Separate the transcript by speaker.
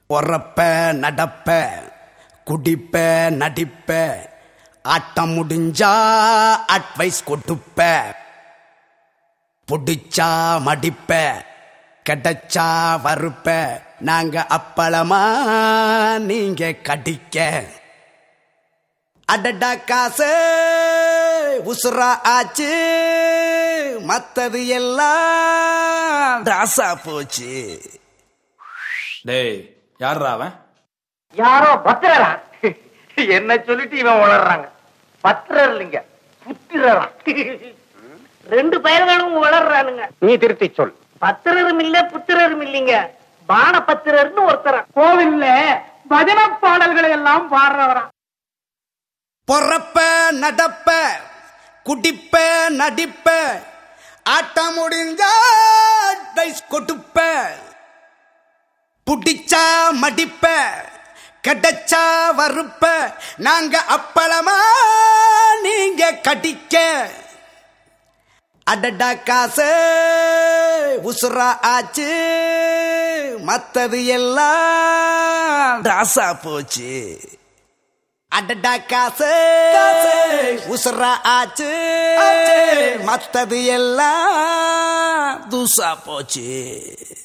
Speaker 1: பொறப்ப நடப்ப குடிப்ப நடிப்ப ஆட்டம் முடிஞ்சா அட்வைஸ் கொடுப்ப புடிச்சா மடிப்ப கிடைச்சா வறுப்ப நாங்க அப்பளமா நீங்க கடிக்க அடடா காசு உசுரா ஆச்சு மத்தது எல்லாம் ராசா போச்சு
Speaker 2: டேய் யார்ரா அவன்
Speaker 3: யாரோ பத்திரரா என்ன சொல்லிட்டு இவன் வளர்றாங்க பத்திரர் இல்லைங்க புத்திரரா ரெண்டு பயல்களும் வளர்றானுங்க நீ திருத்தி சொல் பத்திரரும் இல்ல புத்திரரும் இல்லைங்க பான பத்திரர்னு ஒருத்தர கோவில்ல பஜன பாடல்களை எல்லாம் பாடுறவரா
Speaker 1: பொறப்ப நடப்ப குடிப்ப நடிப்ப ஆட்டம் முடிஞ்சா அட்வைஸ் கொடுப்ப புடிச்சா மடிப்ப கிடைச்சா வறுப்ப நாங்க அப்பளமா நீங்க கடிக்க அடடா காசு உசுரா ஆச்சு மத்தது எல்லாம் ராசா போச்சு அடடா காசு உசுரா ஆச்சு மத்தது எல்லாம் தூசா போச்சு